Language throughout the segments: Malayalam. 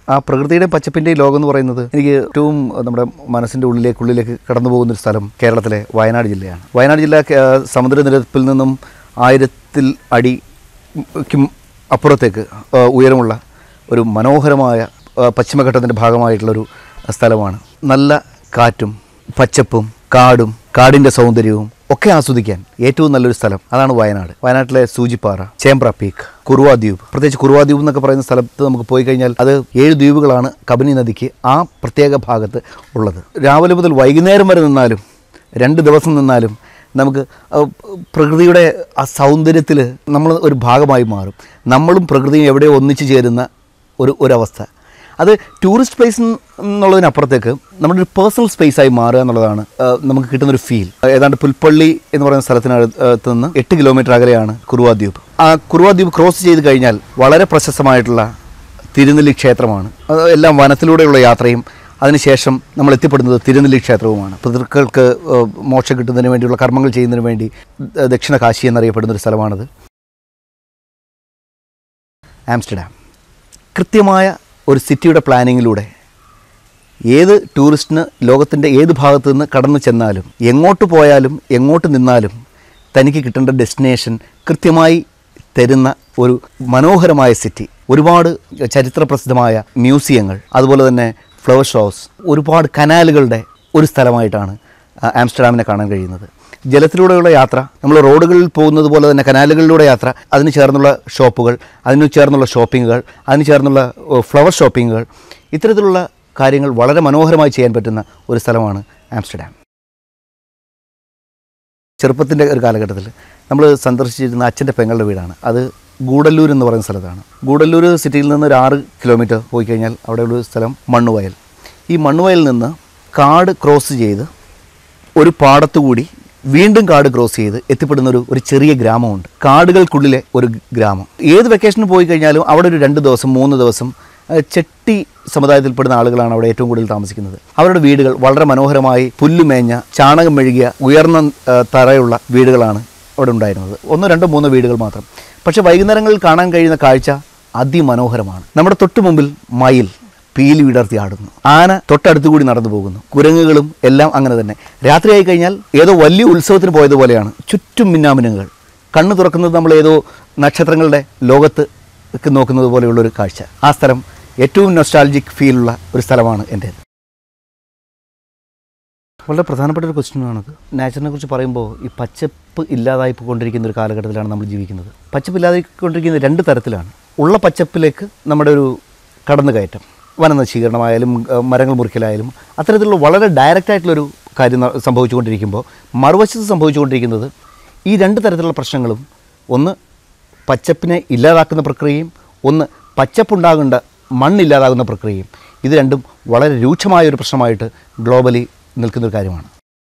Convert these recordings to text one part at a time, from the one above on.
ആ പ്രകൃതിയുടെ പച്ചപ്പിൻ്റെയും ലോകം എന്ന് പറയുന്നത് എനിക്ക് ഏറ്റവും നമ്മുടെ മനസ്സിൻ്റെ ഉള്ളിലേക്ക് ഉള്ളിലേക്ക് കടന്നു പോകുന്ന ഒരു സ്ഥലം കേരളത്തിലെ വയനാട് ജില്ലയാണ് വയനാട് ജില്ല കേ- സമുദ്രനിരപ്പിൽ നിന്നും ആയിരത്തിൽ അടി ക്കും അപ്പുറത്തേക്ക് ആ, ഉയരമുള്ള ഒരു മനോഹരമായ ആ, പശ്ചിമഘട്ടത്തിൻ്റെ ഭാഗമായിട്ടുള്ളൊരു സ്ഥലമാണ് നല്ല കാറ്റും പച്ചപ്പും കാടും കാടിൻ്റെ സൗന്ദര്യവും ഒക്കെ ആസ്വദിക്കാൻ ഏറ്റവും നല്ലൊരു സ്ഥലം അതാണ് വയനാട് വയനാട്ടിലെ സൂചിപ്പാറ ചേമ്പ്ര പീക്ക് കുറുവ ദ്വീപ് പ്രത്യേകിച്ച് കുറുവ ദ്വീപ് എന്നൊക്കെ പറയുന്ന സ്ഥലത്ത് നമുക്ക് പോയി കഴിഞ്ഞാൽ അത് ഏഴ് ദ്വീപുകളാണ് കബനി നദിക്ക് ആ പ്രത്യേക ഭാഗത്ത് ഉള്ളത് രാവിലെ മുതൽ വൈകുന്നേരം വരെ നിന്നാലും രണ്ട് ദിവസം നിന്നാലും നമുക്ക് ആ, പ്രകൃതിയുടെ ആ സൗന്ദര്യത്തിൽ നമ്മൾ ഒരു ഭാഗമായി മാറും നമ്മളും പ്രകൃതിയും എവിടെയോ ഒന്നിച്ചു ചേരുന്ന ഒരു ഒരവസ്ഥ അത് ടൂറിസ്റ്റ് പ്ലേസ് എന്നുള്ളതിനപ്പുറത്തേക്ക് നമ്മുടെ ഒരു പേഴ്സണൽ സ്പേസ് ആയി മാറുക എന്നുള്ളതാണ് ആ, നമുക്ക് കിട്ടുന്നൊരു ഫീൽ ഏതാണ്ട് പുൽപ്പള്ളി എന്ന് പറയുന്ന സ്ഥലത്തിനടുത്ത് നിന്ന് എട്ട് കിലോമീറ്റർ അകലെയാണ് കുറുവ ദ്വീപ് ആ കുറുവ ദ്വീപ് ക്രോസ് ചെയ്ത് കഴിഞ്ഞാൽ വളരെ പ്രശസ്തമായിട്ടുള്ള തിരുനെല്ലി ക്ഷേത്രമാണ് അത് എല്ലാം വനത്തിലൂടെയുള്ള യാത്രയും അതിനുശേഷം നമ്മൾ എത്തിപ്പെടുന്നത് തിരുനെല്ലി ക്ഷേത്രവുമാണ് പിതൃക്കൾക്ക് ഏഹ്, മോക്ഷം കിട്ടുന്നതിന് വേണ്ടിയുള്ള കർമ്മങ്ങൾ ചെയ്യുന്നതിന് വേണ്ടി ദ- ദക്ഷിണ കാശി എന്നറിയപ്പെടുന്ന ഒരു സ്ഥലമാണത് ആംസ്റ്റർഡാം കൃത്യമായ ഒരു സിറ്റിയുടെ പ്ലാനിങ്ങിലൂടെ ഏത് ടൂറിസ്റ്റിന് ലോകത്തിൻ്റെ ഏത് ഭാഗത്തു നിന്ന് കടന്നു ചെന്നാലും എങ്ങോട്ട് പോയാലും എങ്ങോട്ട് നിന്നാലും തനിക്ക് കിട്ടേണ്ട ഡെസ്റ്റിനേഷൻ കൃത്യമായി തരുന്ന ഒരു മനോഹരമായ സിറ്റി ഒരുപാട് ചരിത്രപ്രസിദ്ധമായ മ്യൂസിയങ്ങൾ അതുപോലെ തന്നെ ഫ്ലവർ ഷോസ് ഒരുപാട് കനാലുകളുടെ ഒരു സ്ഥലമായിട്ടാണ് ആ, ആംസ്റ്റർഡാമിനെ കാണാൻ കഴിയുന്നത് ജലത്തിലൂടെയുള്ള യാത്ര നമ്മൾ റോഡുകളിൽ പോകുന്നത് പോലെ തന്നെ കനാലുകളിലൂടെ യാത്ര അതിന് ചേർന്നുള്ള ഷോപ്പുകൾ അതിന് ചേർന്നുള്ള ഷോപ്പിങ്ങുകൾ അതിന് ചേർന്നുള്ള ഓ, ഫ്ലവർ ഷോപ്പിങ്ങുകൾ ഇത്തരത്തിലുള്ള കാര്യങ്ങൾ വളരെ മനോഹരമായി ചെയ്യാൻ പറ്റുന്ന ഒരു സ്ഥലമാണ് ആംസ്റ്റർഡാം ചെറുപ്പത്തിൻ്റെ ഒരു കാലഘട്ടത്തിൽ നമ്മൾ സന്ദർശിച്ചിരുന്ന അച്ഛൻ്റെ പെങ്ങളുടെ വീടാണ് അത് ഗൂഡല്ലൂർ എന്ന് പറയുന്ന സ്ഥലത്താണ് ഗൂഡല്ലൂർ സിറ്റിയിൽ നിന്ന് ഒരു ആറ് കിലോമീറ്റർ പോയി കഴിഞ്ഞാൽ അവിടെയുള്ള ഒരു സ്ഥലം മണ്ണുവയൽ ഈ മണ്ണുവയലിൽ നിന്ന് കാട് ക്രോസ് ചെയ്ത് ഒരു പാടത്തുകൂടി വീണ്ടും കാട് ക്രോസ് ചെയ്ത് എത്തിപ്പെടുന്ന ഒരു ഒരു ചെറിയ ഗ്രാമമുണ്ട് കാടുകൾക്കുള്ളിലെ ഒരു ഗ്രാമം ഏത് വെക്കേഷന് പോയി കഴിഞ്ഞാലും അവിടെ ഒരു രണ്ട് ദിവസം മൂന്ന് ദിവസം ആ, ചെട്ടി സമുദായത്തിൽപ്പെടുന്ന ആളുകളാണ് അവിടെ ഏറ്റവും കൂടുതൽ താമസിക്കുന്നത് അവരുടെ വീടുകൾ വളരെ മനോഹരമായി പുല്ലുമേഞ്ഞ ചാണകം മെഴുകിയ ഉയർന്ന ആ, തറയുള്ള വീടുകളാണ് അവിടെ ഉണ്ടായിരുന്നത് ഒന്നോ രണ്ടോ മൂന്നോ വീടുകൾ മാത്രം പക്ഷേ വൈകുന്നേരങ്ങളിൽ കാണാൻ കഴിയുന്ന കാഴ്ച അതിമനോഹരമാണ് നമ്മുടെ തൊട്ടു മുമ്പിൽ മയിൽ പീലി വിടർത്തി ആടുന്നു ആന തൊട്ടടുത്തു കൂടി നടന്നു പോകുന്നു കുരങ്ങുകളും എല്ലാം അങ്ങനെ തന്നെ രാത്രിയായി കഴിഞ്ഞാൽ ഏതോ വലിയ ഉത്സവത്തിന് പോയതുപോലെയാണ് ചുറ്റും മിന്നാമിനുകൾ കണ്ണ് തുറക്കുന്നത് നമ്മൾ ഏതോ നക്ഷത്രങ്ങളുടെ ലോകത്ത് ഒക്കെ നോക്കുന്നത് പോലെയുള്ളൊരു കാഴ്ച ആ സ്ഥലം ഏറ്റവും നൊസ്റ്റാൾജിക് ഫീലുള്ള ഒരു സ്ഥലമാണ് എൻ്റേത് വളരെ പ്രധാനപ്പെട്ട ഒരു ക്വസ്റ്റ്യനാണത് നാച്ചുറിനെ കുറിച്ച് പറയുമ്പോൾ ഈ പച്ചപ്പ് ഇല്ലാതായി കൊണ്ടിരിക്കുന്ന ഒരു കാലഘട്ടത്തിലാണ് നമ്മൾ ജീവിക്കുന്നത് പച്ചപ്പ് ഇല്ലാതായിക്കൊണ്ടിരിക്കുന്നത് രണ്ട് തരത്തിലാണ് ഉള്ള പച്ചപ്പിലേക്ക് നമ്മുടെ ഒരു കടന്നുകയറ്റം വനനശീകരണമായാലും ഏഹ്, മരങ്ങൾ മുറിക്കലായാലും അത്തരത്തിലുള്ള വളരെ ഡയറക്റ്റ് ആയിട്ടുള്ളൊരു കാര്യം ന- സംഭവിച്ചുകൊണ്ടിരിക്കുമ്പോൾ മറുവശത്ത് സംഭവിച്ചുകൊണ്ടിരിക്കുന്നത് ഈ രണ്ട് തരത്തിലുള്ള പ്രശ്നങ്ങളും ഒന്ന് പച്ചപ്പിനെ ഇല്ലാതാക്കുന്ന പ്രക്രിയയും ഒന്ന് പച്ചപ്പുണ്ടാകേണ്ട മണ്ണില്ലാതാകുന്ന പ്രക്രിയയും ഇത് രണ്ടും വളരെ രൂക്ഷമായ ഒരു പ്രശ്നമായിട്ട് ഗ്ലോബലി നിൽക്കുന്നൊരു കാര്യമാണ്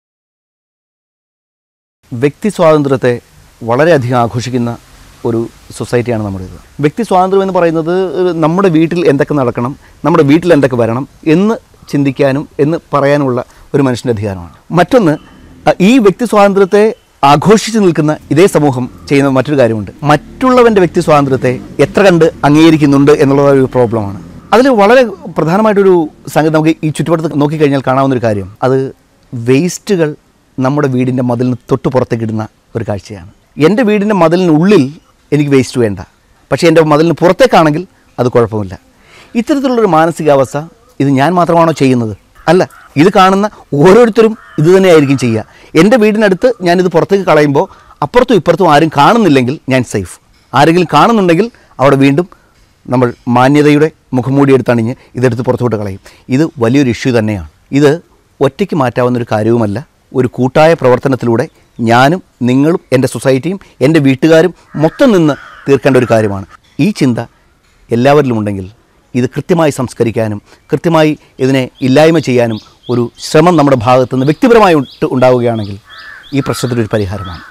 വ്യക്തി സ്വാതന്ത്ര്യത്തെ വളരെയധികം ആഘോഷിക്കുന്ന ഒരു സൊസൈറ്റിയാണ് നമ്മുടേത് വ്യക്തി സ്വാതന്ത്ര്യം എന്ന് പറയുന്നത് ഏഹ്, നമ്മുടെ വീട്ടിൽ എന്തൊക്കെ നടക്കണം നമ്മുടെ വീട്ടിൽ എന്തൊക്കെ വരണം എന്ന് ചിന്തിക്കാനും എന്ന് പറയാനുമുള്ള ഒരു മനുഷ്യൻ്റെ അധികാരമാണ് മറ്റൊന്ന് അഹ്, ഈ വ്യക്തി സ്വാതന്ത്ര്യത്തെ ആഘോഷിച്ച് നിൽക്കുന്ന ഇതേ സമൂഹം ചെയ്യുന്ന മറ്റൊരു കാര്യമുണ്ട് മറ്റുള്ളവൻ്റെ വ്യക്തി സ്വാതന്ത്ര്യത്തെ എത്ര കണ്ട് അംഗീകരിക്കുന്നുണ്ട് എന്നുള്ള ഒരു പ്രോബ്ലമാണ് അതിൽ വളരെ പ്രധാനമായിട്ടൊരു സംഗതി നമുക്ക് ഈ ചുറ്റുപാടത്ത് നോക്കിക്കഴിഞ്ഞാൽ കാണാവുന്ന ഒരു കാര്യം അത് വേസ്റ്റുകൾ നമ്മുടെ വീടിൻ്റെ മതിലിന് തൊട്ട് പുറത്തേക്ക് ഇടുന്ന ഒരു കാഴ്ചയാണ് എൻ്റെ വീടിൻ്റെ മതിലിനുള്ളിൽ എനിക്ക് വേസ്റ്റ് വേണ്ട പക്ഷേ എൻ്റെ മതിലിന് പുറത്തേക്കാണെങ്കിൽ അത് കുഴപ്പമില്ല ഇത്തരത്തിലുള്ളൊരു മാനസികാവസ്ഥ ഇത് ഞാൻ മാത്രമാണോ ചെയ്യുന്നത് അല്ല ഇത് കാണുന്ന ഓരോരുത്തരും ഇത് തന്നെയായിരിക്കും ചെയ്യുക എൻ്റെ വീടിനടുത്ത് ഞാനിത് പുറത്തേക്ക് കളയുമ്പോൾ അപ്പുറത്തും ഇപ്പുറത്തും ആരും കാണുന്നില്ലെങ്കിൽ ഞാൻ സേഫ് ആരെങ്കിലും കാണുന്നുണ്ടെങ്കിൽ അവിടെ വീണ്ടും നമ്മൾ മാന്യതയുടെ മുഖംമൂടി എടുത്തണിഞ്ഞ് ഇതെടുത്ത് പുറത്തോട്ട് കളയും ഇത് വലിയൊരു ഇഷ്യൂ തന്നെയാണ് ഇത് ഒറ്റയ്ക്ക് മാറ്റാവുന്ന ഒരു കാര്യവുമല്ല ഒരു കൂട്ടായ പ്രവർത്തനത്തിലൂടെ ഞാനും നിങ്ങളും എൻ്റെ സൊസൈറ്റിയും എൻ്റെ വീട്ടുകാരും മൊത്തം നിന്ന് തീർക്കേണ്ട ഒരു കാര്യമാണ് ഈ ചിന്ത എല്ലാവരിലും ഉണ്ടെങ്കിൽ ഇത് കൃത്യമായി സംസ്കരിക്കാനും കൃത്യമായി ഇതിനെ ഇല്ലായ്മ ചെയ്യാനും ഒരു ശ്രമം നമ്മുടെ ഭാഗത്തു നിന്ന് വ്യക്തിപരമായി ഉട്ട് ഉണ്ടാവുകയാണെങ്കിൽ ഈ പ്രശ്നത്തിനൊരു പരിഹാരമാണ്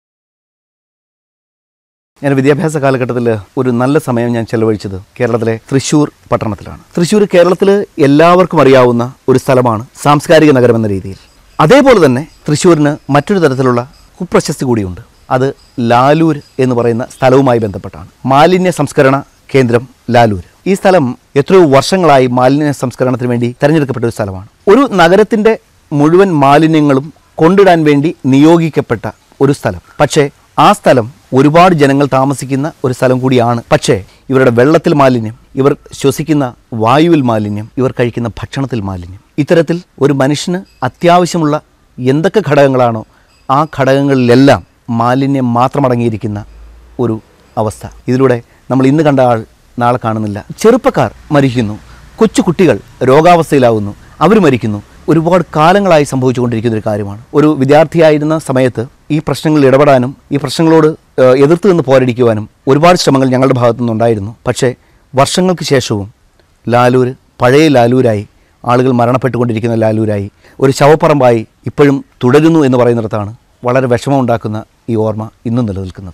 ഞാൻ വിദ്യാഭ്യാസ കാലഘട്ടത്തിൽ ഒരു നല്ല സമയം ഞാൻ ചെലവഴിച്ചത് കേരളത്തിലെ തൃശ്ശൂർ പട്ടണത്തിലാണ് തൃശ്ശൂർ കേരളത്തിൽ എല്ലാവർക്കും അറിയാവുന്ന ഒരു സ്ഥലമാണ് സാംസ്കാരിക നഗരം എന്ന രീതിയിൽ അതേപോലെ തന്നെ തൃശ്ശൂരിന് മറ്റൊരു തരത്തിലുള്ള കുപ്രശസ്തി കൂടിയുണ്ട് അത് ലാലൂർ എന്ന് പറയുന്ന സ്ഥലവുമായി ബന്ധപ്പെട്ടാണ് മാലിന്യ സംസ്കരണ കേന്ദ്രം ലാലൂർ ഈ സ്ഥലം എത്രയോ വർഷങ്ങളായി മാലിന്യ സംസ്കരണത്തിന് വേണ്ടി തിരഞ്ഞെടുക്കപ്പെട്ട ഒരു സ്ഥലമാണ് ഒരു നഗരത്തിൻ്റെ മുഴുവൻ മാലിന്യങ്ങളും കൊണ്ടിടാൻ വേണ്ടി നിയോഗിക്കപ്പെട്ട ഒരു സ്ഥലം പക്ഷേ ആ സ്ഥലം ഒരുപാട് ജനങ്ങൾ താമസിക്കുന്ന ഒരു സ്ഥലം കൂടിയാണ് പക്ഷേ ഇവരുടെ വെള്ളത്തിൽ മാലിന്യം ഇവർ ശ്വസിക്കുന്ന വായുവിൽ മാലിന്യം ഇവർ കഴിക്കുന്ന ഭക്ഷണത്തിൽ മാലിന്യം ഇത്തരത്തിൽ ഒരു മനുഷ്യന് അത്യാവശ്യമുള്ള എന്തൊക്കെ ഘടകങ്ങളാണോ ആ ഘടകങ്ങളിലെല്ലാം മാലിന്യം മാത്രം അടങ്ങിയിരിക്കുന്ന ഒരു അവസ്ഥ ഇതിലൂടെ നമ്മൾ ഇന്ന് കണ്ട ആൾ നാളെ കാണുന്നില്ല ചെറുപ്പക്കാർ മരിക്കുന്നു കൊച്ചു കുട്ടികൾ രോഗാവസ്ഥയിലാവുന്നു അവർ മരിക്കുന്നു ഒരുപാട് കാലങ്ങളായി സംഭവിച്ചുകൊണ്ടിരിക്കുന്ന ഒരു കാര്യമാണ് ഒരു വിദ്യാർത്ഥിയായിരുന്ന സമയത്ത് ഈ പ്രശ്നങ്ങളിൽ ഇടപെടാനും ഈ പ്രശ്നങ്ങളോട് ഏഹ്, എതിർത്ത് നിന്ന് പോരടിക്കുവാനും ഒരുപാട് ശ്രമങ്ങൾ ഞങ്ങളുടെ ഭാഗത്തു നിന്നുണ്ടായിരുന്നു പക്ഷേ വർഷങ്ങൾക്ക് ശേഷവും ലാലൂർ പഴയ ലാലൂരായി ആളുകൾ മരണപ്പെട്ടുകൊണ്ടിരിക്കുന്ന ലാലൂരായി ഒരു ശവപ്പറമ്പായി ഇപ്പോഴും തുടരുന്നു എന്ന് പറയുന്നിടത്താണ് വളരെ വിഷമമുണ്ടാക്കുന്ന ഈ ഓർമ്മ ഇന്നും നിലനിൽക്കുന്നത്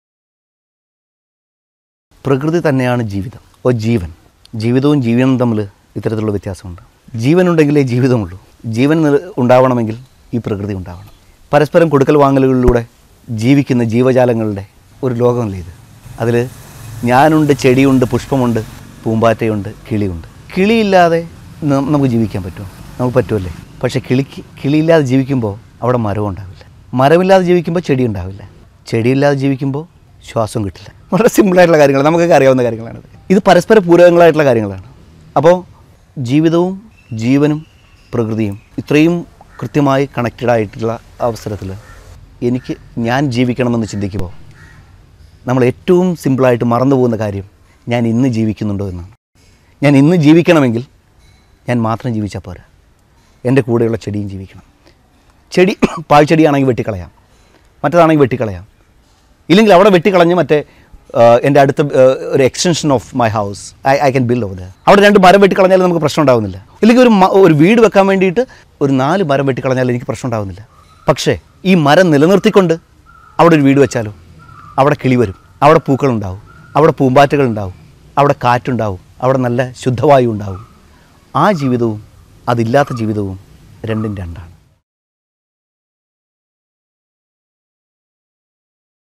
പ്രകൃതി തന്നെയാണ് ജീവിതം ഓ ജീവൻ ജീവിതവും ജീവനും തമ്മിൽ ഇത്തരത്തിലുള്ള വ്യത്യാസമുണ്ട് ജീവനുണ്ടെങ്കിലേ ജീവിതമുള്ളൂ ജീവൻ നില- ഉണ്ടാവണമെങ്കിൽ ഈ പ്രകൃതി ഉണ്ടാവണം പരസ്പരം കൊടുക്കൽ വാങ്ങലുകളിലൂടെ ജീവിക്കുന്ന ജീവജാലങ്ങളുടെ ഒരു ലോകമല്ലേ ഇത് അതിൽ ഞാനുണ്ട് ചെടിയുണ്ട് പുഷ്പമുണ്ട് പൂമ്പാറ്റയുണ്ട് കിളിയുണ്ട് കിളിയില്ലാതെ ന- നമുക്ക് ജീവിക്കാൻ പറ്റുമോ നമുക്ക് പറ്റുമല്ലേ പക്ഷേ കിളിക്ക് കിളിയില്ലാതെ ജീവിക്കുമ്പോൾ അവിടെ മരവും ഉണ്ടാവില്ല മരമില്ലാതെ ജീവിക്കുമ്പോൾ ചെടി ഉണ്ടാവില്ല ചെടിയില്ലാതെ ജീവിക്കുമ്പോൾ ശ്വാസം കിട്ടില്ല വളരെ സിമ്പിളായിട്ടുള്ള കാര്യങ്ങൾ നമുക്കൊക്കെ അറിയാവുന്ന കാര്യങ്ങളാണ് ഇത് പരസ്പര പൂരകങ്ങളായിട്ടുള്ള കാര്യങ്ങളാണ് അപ്പോൾ ജീവിതവും ജീവനും പ്രകൃതിയും ഇത്രയും കൃത്യമായി കണക്റ്റഡ് ആയിട്ടുള്ള അവസരത്തിൽ എനിക്ക് ഞാൻ ജീവിക്കണമെന്ന് ചിന്തിക്കുമ്പോൾ നമ്മൾ ഏറ്റവും സിമ്പിളായിട്ട് മറന്നു പോകുന്ന കാര്യം ഞാൻ ഇന്ന് ജീവിക്കുന്നുണ്ടോ എന്നാണ് ഞാൻ ഇന്ന് ജീവിക്കണമെങ്കിൽ ഞാൻ മാത്രം ജീവിച്ചാൽ പോരാ എൻ്റെ കൂടെയുള്ള ചെടിയും ജീവിക്കണം ചെടി പാഴ്ചെടിയാണെങ്കിൽ വെട്ടിക്കളയാം മറ്റേതാണെങ്കിൽ വെട്ടിക്കളയാം ഇല്ലെങ്കിൽ അവിടെ വെട്ടിക്കളഞ്ഞ് മറ്റേ ആ, എൻ്റെ അടുത്ത ആ, ഒരു extension of my house I I can build over അവിടെ രണ്ട് മരം വെട്ടിക്കളഞ്ഞാലും നമുക്ക് പ്രശ്നം ഉണ്ടാവുന്നില്ല ഇല്ലെങ്കിൽ ഒരു മ- ഒരു വീട് വെക്കാൻ വേണ്ടിയിട്ട് ഒരു നാല് മരം വെട്ടിക്കളഞ്ഞാൽ എനിക്ക് പ്രശ്നം ഉണ്ടാവുന്നില്ല പക്ഷേ ഈ മരം നിലനിർത്തിക്കൊണ്ട് അവിടെ ഒരു വീട് വെച്ചാലോ അവിടെ കിളി വരും അവിടെ പൂക്കളുണ്ടാവും അവിടെ പൂമ്പാറ്റകൾ ഉണ്ടാവും അവിടെ കാറ്റുണ്ടാവും അവിടെ നല്ല ശുദ്ധവായു ഉണ്ടാവും ആ ജീവിതവും അതില്ലാത്ത ജീവിതവും രണ്ടും രണ്ടാണ്